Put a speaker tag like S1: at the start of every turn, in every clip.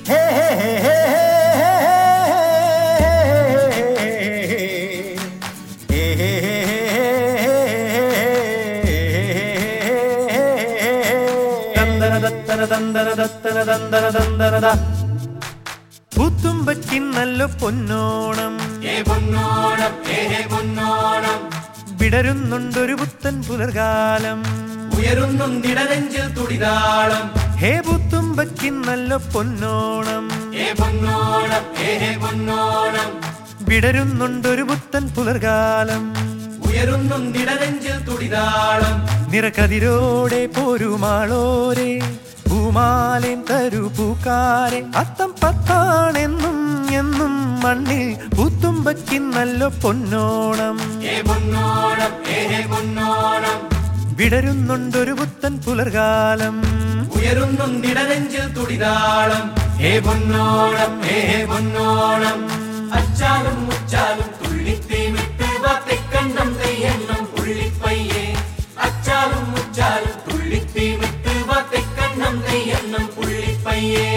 S1: ഹേ ഹേ ഹേ ഹേ പൂത്തുമ്പക്കിന്നല്ല പൊന്നോണം
S2: ഏ പൊന്നോണം ഏ ഹേ പൊന്നോണം
S1: വിടരുന്നുണ്ടൊരു പുത്തൻ പുലർകാലം
S2: ഉയരുന്നുണ്ടിടനെഞ്ചിൽ തുടിതാളം
S1: ഹേ പൂത്തുമ്പക്കിന്നല്ല പൊന്നോണം
S2: ഏ പൊന്നോണം ഏ ഹേ പൊന്നോണം
S1: വിടരുന്നുണ്ടൊരു പുത്തൻ പുലർകാലം
S2: ഉയരുന്നുണ്ടിടനെഞ്ചിൽ തുടിതാളം
S1: നിറകതിരോടെ പോരുമാളോരെ ഭൂമാലയും തരൂ പൂക്കാരെ അത്തം പത്താണെന്നും എന്നും മണ്ണിൽ പൂത്തുമ്പക്കിന്നല്ല പൊന്നോണം
S2: ഏ പൊന്നോണം ഏ ഹേ പൊന്നോണം
S1: വിടരുന്നുണ്ടൊരു പുത്തൻ പുലർകാലം
S2: ഉയരുന്നുണ്ടിടനെഞ്ചിൽ തുടിതാളം ഏ പൊന്നോണം ഏ ഹേ പൊന്നോണം അച്ചാലും മുച്ചാലും തുള്ളിത്തീമിട്ട് തെക്കണ്ണം തെയ്യണ്ണം പുള്ളിപ്പയ്യേ അച്ചാലും മുച്ചാലും തുള്ളിത്തീമിട്ട് തെക്കണ്ണം തെയ്യണ്ണം പുള്ളിപ്പയ്യേ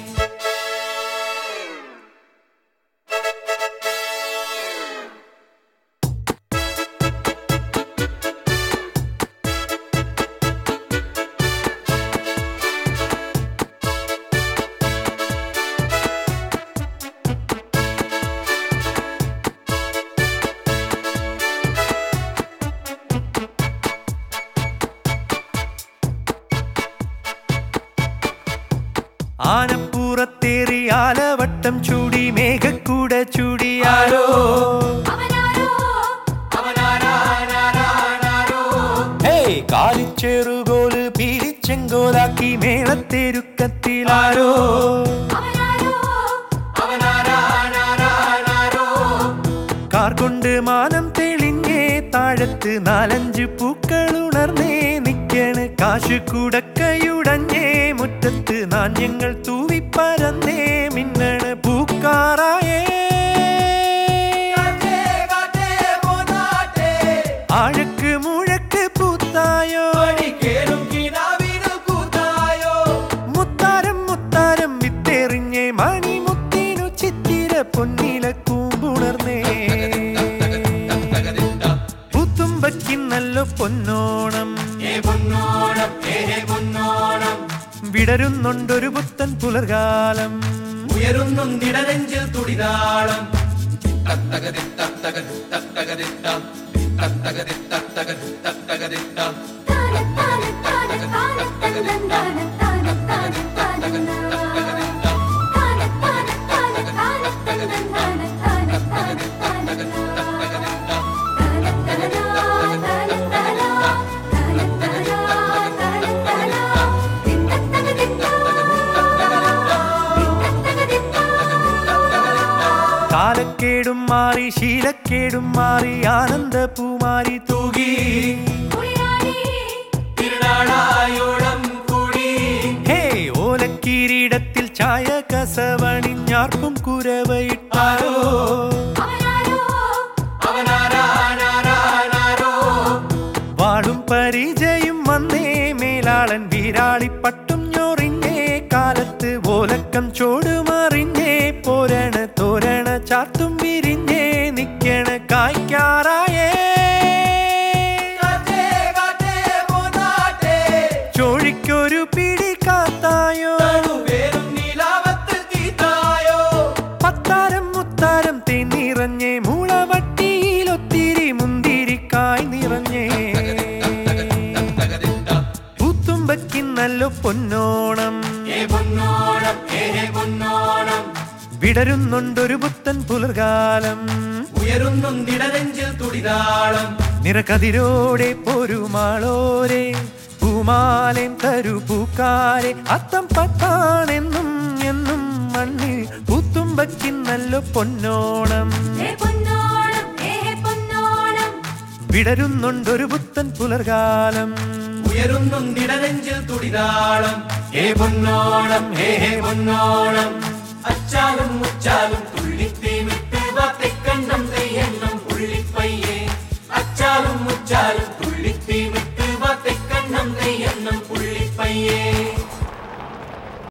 S1: ആനപ്പൂറത്തേറി ആലവട്ടം ചൂടി മേഘക്കൂട ചൂടിയാരോ
S2: അവനാരോ അവനാരാനാരാനാരോ
S1: ഹേയ് കാലിച്ചെറുകോല് പീലിച്ചെങ്കോലാക്കി മേളത്തെരുക്കത്തിലാരോ
S2: അവനാരോ അവനാരാനാരാനാരോ
S1: കാർ കൊണ്ട് മാനം തെളിഞ്ഞേ താഴത്ത് നാലഞ്ച് പൂക്കൾ ഉണർന്നേ നിക്കണ് കാശു കുടക്കയുടഞ്ഞേ മുറ്റത്ത് നാണ്യങ്ങൾ തൂവിപ്പരന്നേ മിന്നണ് പൂക്കാറായേ
S2: കാറ്റേ കാറ്റേ പോനാട്ടേ
S1: ആഴക്ക് മുഴക്ക് പൂത്തായോ
S2: പണിക്കേറും കിനാവിനു കൂത്തായോ
S1: മുത്താരം മുത്താരം വിത്തെറിഞ്ഞേ മണിമുത്തിനു ചിത്തിര പൊന്നില കൂമ്പുണർന്നേ പുത്തുമ്പക്കിന്നല്ല പൊന്നോണം
S2: ഏ പൊന്നോണം ഏ ഹേ പൊന്നോണം
S1: വിടരുന്നുണ്ടൊരു പുത്തൻ പുലർകാലം
S2: ഉയരുന്നുണ്ടിടനെഞ്ചിൽ തുടിതാളം
S1: കാലക്കേടും മാറി ശീലക്കേടും മാറി ആനന്ദ പൂമാരി തൂകി
S2: തിരുനാളായോളം കൂടി
S1: ഹേ ഓലക്കീരിടത്തിൽ ചായ കസവണിഞ്ഞാർക്കും കുരവയിട്ടാരോ
S2: അവനാരാനാരാനാരോ
S1: വാളും പരിചയും വന്നേ മേലാളൻ വീരാളിപ്പട്ടും ഞൊറിഞ്ഞേ കാലത്ത് ഓലക്കം ചോടുമറിഞ്ഞേ പോരണ തോരണ ചാർത്തും വിരിഞ്ഞേ നിക്കണ കായ്ക്കാറായേ
S2: കാറ്റേ കാറ്റേ പോനാട്ടേ
S1: ചോഴിക്കൊരു പിടി കാത്തായോ
S2: തണുവേറും നീലാവത്ത് തീത്തായോ
S1: പത്താരം മുത്താരം തേനിറഞ്ഞേ മൂളവട്ടിയിലൊത്തിരി മുന്തിരിക്കായ് നിറഞ്ഞേ പൂത്തുമ്പക്കിന്നല്ല പൊന്നോണം
S2: ഏ പൊന്നോണം ഏ ഹേ പൊന്നോണം
S1: വിടരുന്നുണ്ടൊരു പുത്തൻ പുലർകാലം
S2: ഉയരുന്നുണ്ടിടനെഞ്ചിൽ തുടിതാളം
S1: നിറകതിരോടെ പോരുമാളോരെ പൂമാലയും തരൂ പൂക്കാരെ അത്തം പത്താണെന്നും എന്നും മണ്ണിൽ പൂത്തുമ്പക്കിന്നല്ല പൊന്നോണം വിടരുന്നുണ്ടൊരു പുത്തൻ പുലർകാലം
S2: ഉയരുന്നുണ്ടിടനെഞ്ചിൽ തുടിതാളം ഏ പൊന്നോണം ഏ ഹേ പൊന്നോണം അച്ചാലും മുച്ചാലും